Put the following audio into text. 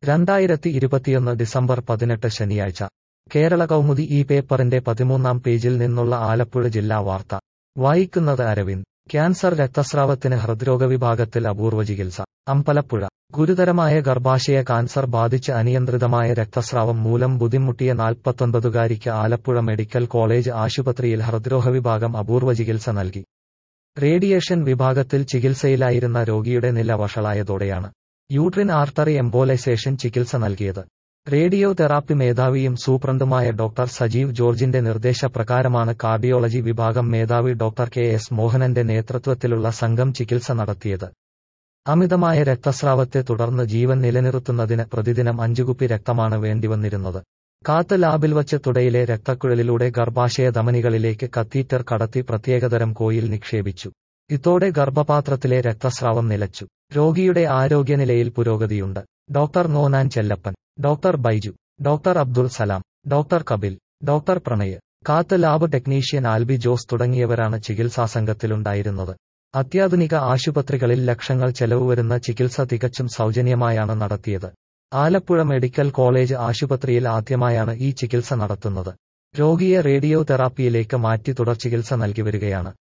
രണ്ടായിരത്തി ഇരുപത്തിയൊന്ന് ഡിസംബർ പതിനെട്ട് ശനിയാഴ്ച കേരള കൗമുദി ഈ പേപ്പറിന്റെ പതിമൂന്നാം പേജിൽ നിന്നുള്ള ആലപ്പുഴ ജില്ലാ വാർത്ത വായിക്കുന്നത് അരവിന്ദ് ക്യാൻസർ രക്തസ്രാവത്തിന് ഹൃദ്രോഗ വിഭാഗത്തിൽ അപൂർവ ചികിത്സ അമ്പലപ്പുഴ ഗുരുതരമായ ഗർഭാശയ കാൻസർ ബാധിച്ച് അനിയന്ത്രിതമായ രക്തസ്രാവം മൂലം ബുദ്ധിമുട്ടിയ നാൽപ്പത്തൊൻപതുകാരിക്ക് ആലപ്പുഴ മെഡിക്കൽ കോളേജ് ആശുപത്രിയിൽ ഹൃദ്രോഗ വിഭാഗം അപൂർവ ചികിത്സ നൽകി റേഡിയേഷൻ വിഭാഗത്തിൽ ചികിത്സയിലായിരുന്ന രോഗിയുടെ നില വഷളായതോടെയാണ് യൂട്രിൻ ആർട്ടറി എംബോലൈസേഷൻ ചികിത്സ നൽകിയത് റേഡിയോ തെറാപ്പി മേധാവിയും സൂപ്രണ്ടുമായ ഡോക്ടർ സജീവ് ജോർജിന്റെ നിർദ്ദേശപ്രകാരമാണ് കാർഡിയോളജി വിഭാഗം മേധാവി ഡോക്ടർ കെ എസ് മോഹനന്റെ നേതൃത്വത്തിലുള്ള സംഘം ചികിത്സ നടത്തിയത് അമിതമായ രക്തസ്രാവത്തെ തുടർന്ന് ജീവൻ നിലനിർത്തുന്നതിന് പ്രതിദിനം അഞ്ചുകുപ്പി രക്തമാണ് വേണ്ടിവന്നിരുന്നത് കാത്ത് ലാബിൽ വച്ച് തുടയിലെ രക്തക്കുഴലിലൂടെ ഗർഭാശയ ധമനികളിലേക്ക് കത്തീറ്റർ കടത്തി പ്രത്യേകതരം കോയിൽ നിക്ഷേപിച്ചു ഇതോടെ ഗർഭപാത്രത്തിലെ രക്തസ്രാവം നിലച്ചു രോഗിയുടെ ആരോഗ്യനിലയിൽ പുരോഗതിയുണ്ട് ഡോക്ടർ നോനാൻ Chellappan doctor Baiju doctor Abdul Salam doctor Kapil doctor Pranay cath lab technician Albi Jose തുടങ്ങിയവരാണ് ചികിത്സാ സംഘത്തിലുണ്ടായിരുന്നത് അത്യാധുനിക ആശുപത്രികളിൽ ലക്ഷങ്ങൾ ചെലവ് വരുന്ന ചികിത്സ തികച്ചും സൗജന്യമായാണ് നടത്തിയത് ആലപ്പുഴ മെഡിക്കൽ കോളേജ് ആശുപത്രിയിൽ ആദ്യമായാണ് ഈ ചികിത്സ നടത്തുന്നത് രോഗിയെ റേഡിയോ തെറാപ്പിയിലേക്ക് മാറ്റി തുടർ ചികിത്സ നൽകി വരികയാണ്